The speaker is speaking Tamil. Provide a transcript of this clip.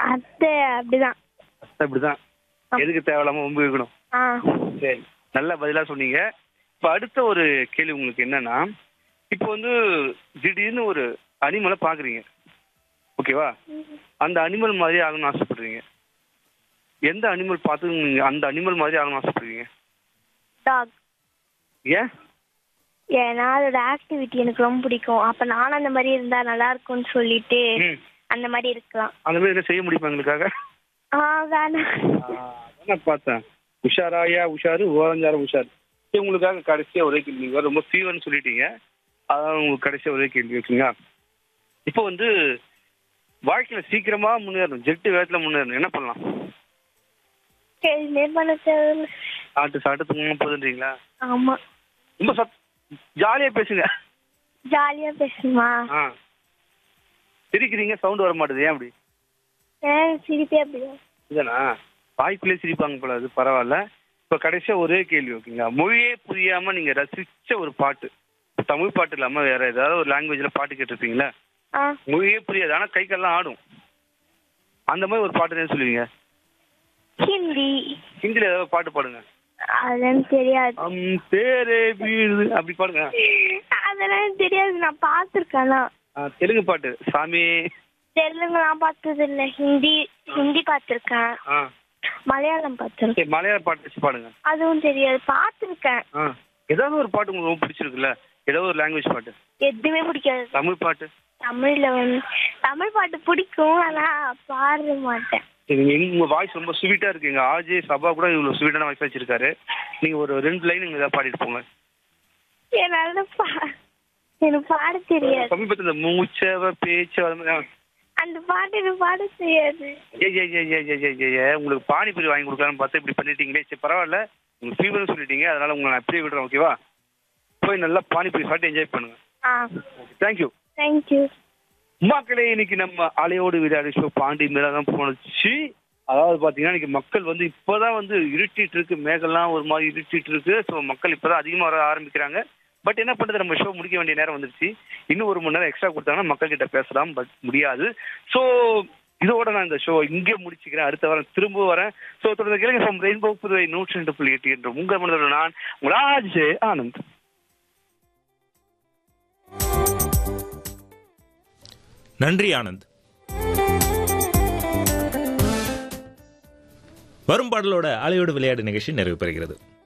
அத்தை அப்படிதான் அப்படிதான் எதுக்கு தேவையில்லாம வம்பு இருக்கணும் ஆ சரி நல்ல பதிலா சொன்னீங்க இப்ப அடுத்த ஒரு கேள்வி உங்களுக்கு என்னன்னா இப்போ வந்து திடீர்னு ஒரு அனிமலை பாக்குறீங்க ஓகேவா அந்த அனிமல் மாதிரி ஆகணும்னு ஆசைப்படுறீங்க எந்த அனிமல் பார்த்து நீங்க அந்த அனிமல் மாதிரி ஆகணும்னு ஆசைப்படுறீங்க டாக் ஏன் ஏன்னா அதோட ஆக்டிவிட்டி எனக்கு ரொம்ப பிடிக்கும் அப்ப நானும் அந்த மாதிரி இருந்தா நல்லா இருக்கும்னு சொல்லிட்டு ம். அந்த மாதிரி இருக்கலாம் அந்த மாதிரி என்ன செய்ய முடியுமா எங்களுக்காக ஆ வேணாம் அதான் நான் பார்த்தேன் உஷாராயா உஷாரு ஓரஞ்சாரம் உஷார் சரி, உங்களுக்காக கடைசியா ஒரே கேள்வி நீங்க ரொம்ப ஃபீவர்னு சொல்லிட்டீங்க அதான் உங்களுக்கு கடைசியா ஒரே கேள்வி வச்சுங்களா இப்போ வந்து வாழ்க்கையில சீக்கிரமா முன்னேறணும் ஜெட்டு வேகத்துல முன்னேறணும் என்ன பண்ணலாம் எதுவுமே பண்ண தேவையில்ல சாப்பிட்டு சாப்பிட்டு தூங்க போதுன்றீங்களா ஆமா ரொம்ப சத் ஜாலியா பேசுங்க ஜாலியா பேசணுமா ஆ சிரிக்கிறீங்க சவுண்ட் வர மாட்டேது ஏன் அப்படி ஏன் சிரிப்பே அப்படியா இதுதானா வாய்க்குள்ளே சிரிப்பாங்க போல அது பரவாயில்ல இப்போ கடைசியா ஒரே கேள்வி ஓகேங்களா மொழியே புரியாம நீங்க ரசிச்ச ஒரு பாட்டு தமிழ் பாட்டு இல்லாம வேற ஏதாவது ஒரு லாங்குவேஜ்ல பாட்டு கேட்டிருப்பீங்களா ஆ மொழியே புரியாது ஆனா கை கால்லாம் ஆடும் அந்த மாதிரி ஒரு பாட்டு என்ன சொல்லுவீங்க ஹிந்தி ஹிந்தில ஏதாவது பாட்டு பாடுங்க அதெல்லாம் தெரியாது அம் தேரே வீடு அப்படி பாடுங்க அதெல்லாம் தெரியாது நான் பார்த்துருக்கேனா ஆ, தெலுங்கு பாட்டு சாமி தெலுங்குலாம் பார்த்தது இல்ல ஹிந்தி ஹிந்தி பார்த்துருக்கேன் ஆ மலையாளம் பார்த்துருக்கேன் சரி மலையாள பாட்டு வச்சு பாடுங்க அதுவும் தெரியாது பார்த்துருக்கேன் ஆ ஏதாவது ஒரு பாட்டு உங்களுக்கு ரொம்ப பிடிச்சிருக்குல்ல ஏதோ ஒரு லாங்குவேஜ் பாட்டு எதுவுமே பிடிக்காது தமிழ் பாட்டு தமிழ்ல வந்து தமிழ் பாட்டு பிடிக்கும் ஆனா பாட மாட்டேன் சரி, நீங்க உங்க வாய்ஸ் ரொம்ப ஸ்வீட்டா இருக்கு எங்க ஆஜே சபா கூட இவ்வளவு ஸ்வீட்டான வாய்ஸ் வச்சிருக்காரு நீங்க ஒரு ரெண்டு லைன் நீங்க ஏதாவது பாடிட்டு போங்க என்னால பா எனக்கு பாட தெரியாது சமீபத்துல இந்த மூச்சவ பேச்சு அது மாதிரி அந்த பாட்டு எனக்கு பாட தெரியாது ஏய், ஏய், ஏய், ஏய், ஏய், ஏய், ஏய், உங்களுக்கு பானிபூரி வாங்கி கொடுக்கலாம்னு பார்த்து இப்படி பண்ணிட்டீங்களே சரி பரவாயில்ல உங்களுக்கு ஃபீவர்னு சொல்லிட்டீங்க அதனால உங்களை நான் அப்படியே விடுறேன் ஓகேவா போய் நல்லா பானிபூரி சாப்பிட்டு என்ஜாய் பண்ணுங்க ஆ தேங்க்யூ தேங்க்யூ மக்களே இன்னைக்கு நம்ம அலையோடு விளையாடு ஷோ பாண்டி மேல தான் போனுச்சு அதாவது பாத்தீங்கன்னா இன்னைக்கு மக்கள் வந்து இப்பதான் வந்து இருட்டிட்டு இருக்கு மேகெல்லாம் ஒரு மாதிரி இருட்டிட்டு இருக்கு ஸோ மக்கள் இப்பதான் அதிகமா வர ஆரம்பிக்கிறாங்க பட் என்ன பண்றது நம்ம ஷோ முடிக்க வேண்டிய நேரம் வந்துருச்சு இன்னும் ஒரு மணி நேரம் எக்ஸ்ட்ரா கொடுத்தாங்கன்னா மக்கள் கிட்ட பேசலாம் பட் முடியாது ஸோ இதோட நான் இந்த ஷோ இங்கே முடிச்சுக்கிறேன் அடுத்த வாரம் திரும்ப வரேன் ஸோ தொடர்ந்து கேளுங்க ஃப்ரம் ரெயின்போ புதுவை நூற்றி ரெண்டு புள்ளி எட்டு என்ற உங்கள் மனதில் நான் உங்கள் ஆஜே ஆனந்த் நன்றி ஆனந்த் வரும் பாடலோட அலையோடு விளையாடு நிகழ்ச்சி நிறைவு பெறுகிறது